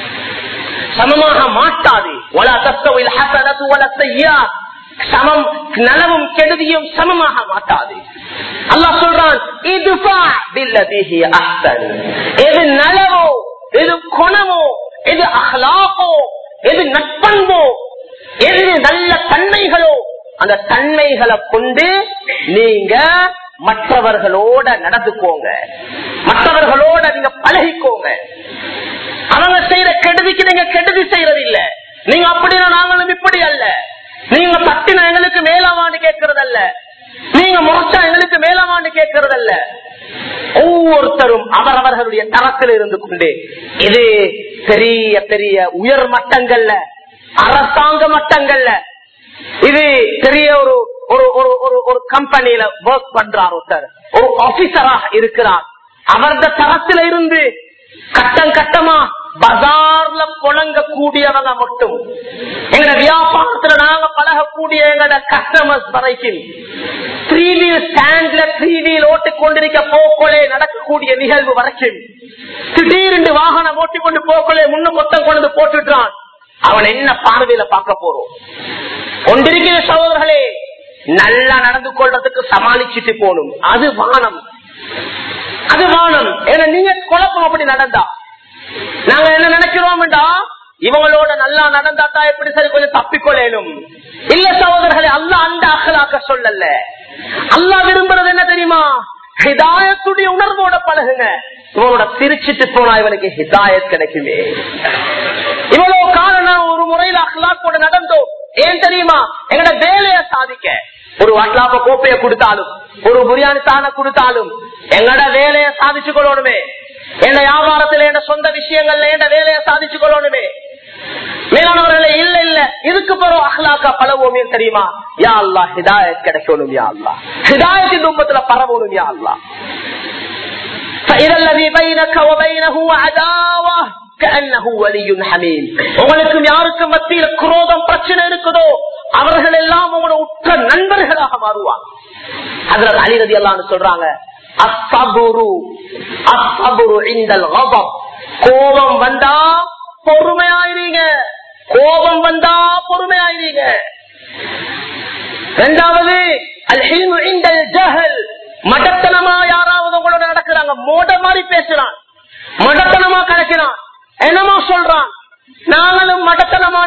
Speaker 1: சமமாக மாட்டாது ولا تستوي الحسنة ولا السيئة சமம் நலவும் கெடுதியும் சமமாக மாட்டாது அல்லாஹ் சொல்றான் எது நலவோ எது குணமோ எது அகலாகோ எது நட்பண்போ எது நல்ல தன்மைகளோ அந்த தன்மைகளை கொண்டு நீங்க மற்றவர்களோட நடந்துக்கோங்க மற்றவர்களோட நீங்க பழகிக்கோங்க அவங்க செய்யற கெடுதிக்கு நீங்க கெடுதி செய்யறது இல்ல நீங்க அப்படின்னா நாங்களும் இப்படி அல்ல நீங்க பட்டின எங்களுக்கு மேலாமான்னு கேட்கறதல்ல நீங்க முறைச்சா எங்களுக்கு மேலாமான்னு கேட்கறதல்ல ஒவ்வொருத்தரும் அவரவர்களுடைய தரத்தில் இருந்து கொண்டு இது பெரிய பெரிய உயர் மட்டங்கள்ல அரசாங்க மட்டங்கள்ல இது பெரிய ஒரு ஒரு ஒரு ஒரு ஒரு கம்பெனியில ஒர்க் பண்றார் ஒருத்தர் ஒரு ஆபீசராக இருக்கிறார் அவரது தரத்தில இருந்து கட்டம் கட்டமா பஜார்ல புழங்க கூடியவங்க மட்டும் எங்கட வியாபாரத்துல நாங்க பழகக்கூடிய எங்கட கஸ்டமர்ஸ் வரைக்கும் த்ரீ வீல் ஸ்டாண்ட்ல த்ரீ வீல் ஓட்டு கொண்டிருக்க போக்கொலே நடக்கக்கூடிய நிகழ்வு வரைக்கும் திடீரென்று வாகனம் ஓட்டிக்கொண்டு போக்கொலே முன்னு மொத்தம் கொண்டு போட்டுட்டான் அவன் என்ன பார்வையில பார்க்க போறோம் கொண்டிருக்கிற சகோதரர்களே நல்லா நடந்து கொள்றதுக்கு சமாளிச்சுட்டு போகணும் அது வானம் அது வானம் ஏன்னா நீங்க குழப்பம் அப்படி நடந்தா நாங்க என்ன நினைக்கிறோம்டா இவங்களோட நல்லா நடந்தாத்தா எப்படி சரி கொஞ்சம் தப்பிக்கொள்ளேனும் இல்ல சகோதரர்களே அல்ல அந்த அகலாக்க சொல்லல அல்லா விரும்புறது என்ன தெரியுமா ஹிதாயத்துடைய உணர்வோட பழகுங்க இவனோட சிரிச்சிட்டு போனா இவனுக்கு ஹிதாயத் கிடைக்குமே இவ்வளவு காரணம் ஒரு முறையில அஹ்லாக்கோட நடந்தோம் ஏன் தெரியுமா எங்கட வேலைய சாதிக்க ஒரு வட்லாப்ப கோப்பைய கொடுத்தாலும் ஒரு புரியாணி தான கொடுத்தாலும் எங்கட வேலைய சாதிச்சு கொள்ளணுமே என் வியாபாரத்துல என் சொந்த விஷயங்கள்ல என் வேலையை சாதிச்சு கொள்ளணுமே மேலானவர்களே இல்ல இல்ல இதுக்கு பிறகு அஹ்லாக்கா பழவோமே தெரியுமா யா அல்லா ஹிதாயத் கிடைக்கணும் யா அல்லா ஹிதாயத்தின் ரூபத்துல பரவணும் யா அல்லா فإذا الذي بينك وبينه عداوة كأنه ولي حميم உங்களுக்கும் யாருக்கும் மத்தியில் குரோதம் பிரச்சனை இருக்குதோ அவர்கள் எல்லாம் உங்களோட உற்ற நண்பர்களாக மாறுவாங்க அதுல அலிரதி எல்லாம் சொல்றாங்க அஸ்ஸபுரு அஸ்ஸபுரு இந்தல் கபப் கோபம் வந்தா பொறுமையாயிருங்க கோபம் வந்தா பொறுமையாயிருங்க இரண்டாவது அல் ஹில்மு இந்தல் ஜஹல் மடத்தனமா யாராவது உங்களோட நடக்கிறாங்க மோட மாதிரி பேசுறான் மடத்தனமா கிடைக்கிறான் என்னமா சொல்றான் நாங்களும் மடத்தனமா நடக்கிறது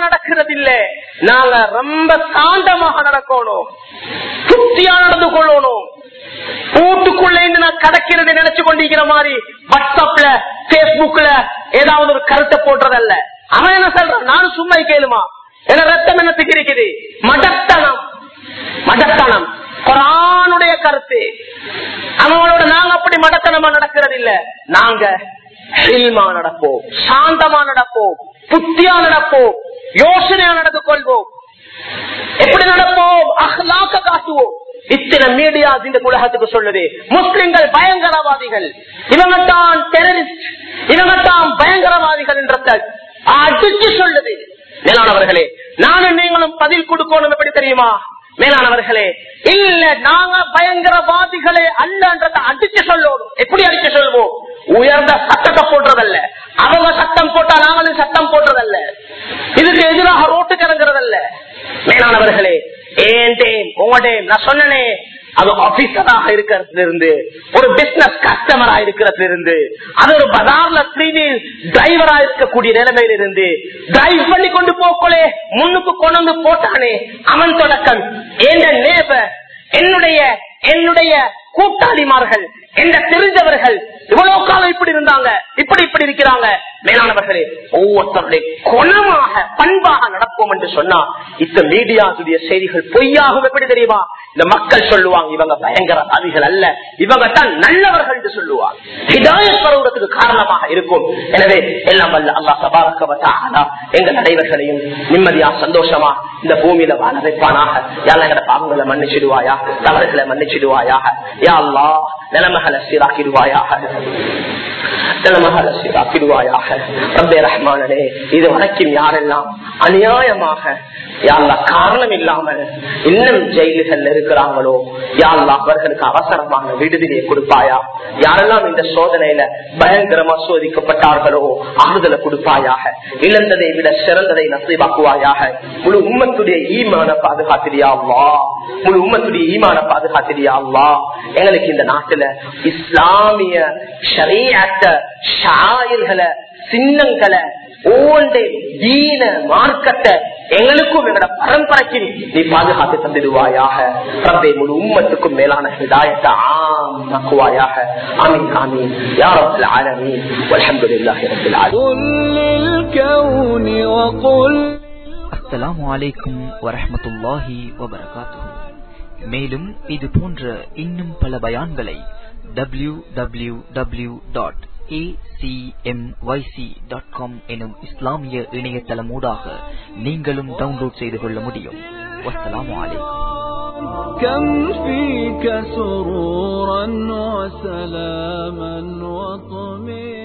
Speaker 1: நடக்கிறது இல்ல நாங்க ரொம்ப சாந்தமாக நடக்கணும் புத்தியா நடந்து கொள்ளணும் வீட்டுக்குள்ள இருந்து நான் கடக்கிறது நினைச்சு கொண்டிருக்கிற மாதிரி வாட்ஸ்அப்ல பேஸ்புக்ல ஏதாவது ஒரு கருத்தை போடுறதல்ல அவன் என்ன சொல்றான் நானும் சும்மா கேளுமா என்ன ரத்தம் என்னத்துக்கு இருக்குது மடத்தனம் மடத்தனம் குரானுடைய கருத்து அவங்களோட நாங்க அப்படி மடத்தனமா நடக்கிறது இல்ல நாங்க ஹில்மா நடப்போம் சாந்தமா நடப்போம் புத்தியா நடப்போம் யோசனையா நடந்து கொள்வோம் எப்படி நடப்போம் அஹ்லாக்க காட்டுவோம் இத்தனை மீடியா இந்த உலகத்துக்கு சொல்லுது முஸ்லிம்கள் பயங்கரவாதிகள் இவங்க தான் டெரரிஸ்ட் இவங்க தான் பயங்கரவாதிகள் என்றத அடிச்சு சொல்லுது மேலானவர்களே நானும் நீங்களும் பதில் கொடுக்கணும் எப்படி தெரியுமா மேலானவர்களே இல்ல நாங்க பயங்கரவாதிகளே அல்லன்றத அடிச்சு சொல்லணும் எப்படி அடிச்சு சொல்வோம் உயர்ந்த சட்டத்தை போடுறதல்ல அவங்க சட்டம் போட்டா நாங்களும் சட்டம் போடுறதல்ல இதுக்கு எதிராக ரோட்டுக்கு இறங்குறதல்ல மேலானவர்களே ஏன் டேம் உங்க டேம் நான் சொன்னனே அது ஆபீசராக இருக்கிறதுல இருந்து ஒரு பிசினஸ் கஸ்டமரா இருக்கிறதுல இருந்து அது ஒரு பஜார்ல த்ரீவீல் டிரைவரா இருக்கக்கூடிய நிலைமையில இருந்து டிரைவ் பண்ணி கொண்டு போக்கோலே முன்னுக்கு கொண்டு வந்து போட்டானே அவன் தொடக்கம் எந்த நேபர் என்னுடைய என்னுடைய கூட்டாளிமார்கள் என்ன தெரிஞ்சவர்கள் இவ்வளவு காலம் இப்படி இருந்தாங்க இப்படி இப்படி இருக்கிறாங்க மேலானவர்களே ஒவ்வொருத்தருடைய குணமாக பண்பாக நடப்போம் என்று சொன்னா இந்த மீடியாவுடைய செய்திகள் பொய்யாகும் எப்படி தெரியுமா இந்த மக்கள் சொல்லுவாங்க இவங்க பயங்கரவாதிகள் அல்ல இவங்க தான் நல்லவர்கள் என்று சொல்லுவாங்க ஹிதாயத் பருவத்துக்கு காரணமாக இருக்கும் எனவே எல்லாம் வல்ல அல்லா சபாரக்கவத்தானா எங்கள் அனைவர்களையும் நிம்மதியா சந்தோஷமா இந்த பூமியில வாழ வைப்பானாக யாழ பாவங்களை மன்னிச்சிடுவாயா தவறுகளை மன்னிச்சிடுவாயாக யா அல்லா நிலைமைகளை சீராக்கிடுவாயாக நிலைமைகளை சீராக்கிடுவாயாக ரப்பே ரஹ்மானனே இது வரைக்கும் யாரெல்லாம் அநியாயமாக யாழ்லா காரணம் இல்லாமல் இன்னும் ஜெயில்கள் இருக்கிறாங்களோ யாழ்லா அவர்களுக்கு அவசரமான விடுதலையை கொடுப்பாயா யாரெல்லாம் இந்த சோதனையில பயங்கரமா சோதிக்கப்பட்டார்களோ ஆறுதலை கொடுப்பாயாக இழந்ததை விட சிறந்ததை நசைவாக்குவாயாக முழு உம்மத்துடைய ஈமான பாதுகாத்திரியாவா முழு உம்மத்துடைய ஈமான பாதுகாத்திரியாவா எங்களுக்கு இந்த நாட்டுல இஸ்லாமிய ஷரீஅத்த ஷாயில்களை சின்னங்களை ஒவ்வொன்றை தீன மார்க்கத்தை எங்களுக்கும் எங்களோட பரம்பரைக்கு நீ பாதுகாத்து தந்திடுவாயாக ரப்பே முழு உம்மத்துக்கும் மேலான ஹிதாயத்தை ஆக்குவாயாக ஆமீன் ஆமீன் யா ரப்பல் ஆலமீன் வல்ஹம்துலில்லாஹி ரப்பில் ஆலமீன்
Speaker 2: قل للكون وقل
Speaker 3: அஸ்ஸலாமு அலைக்கும் வரஹ்மத்துல்லாஹி வபரகாத்துஹு மேலும் இது போன்ற இன்னும் பல பயான்களை W W W dot dot com எனும் இஸ்லாமிய இணையதளமூடாக நீங்களும் டவுன்லோட் செய்து கொள்ள முடியும் வஸ்ஸலாமு அலைக்கும்
Speaker 2: كم فيك سرورا وسلاما وطمئنا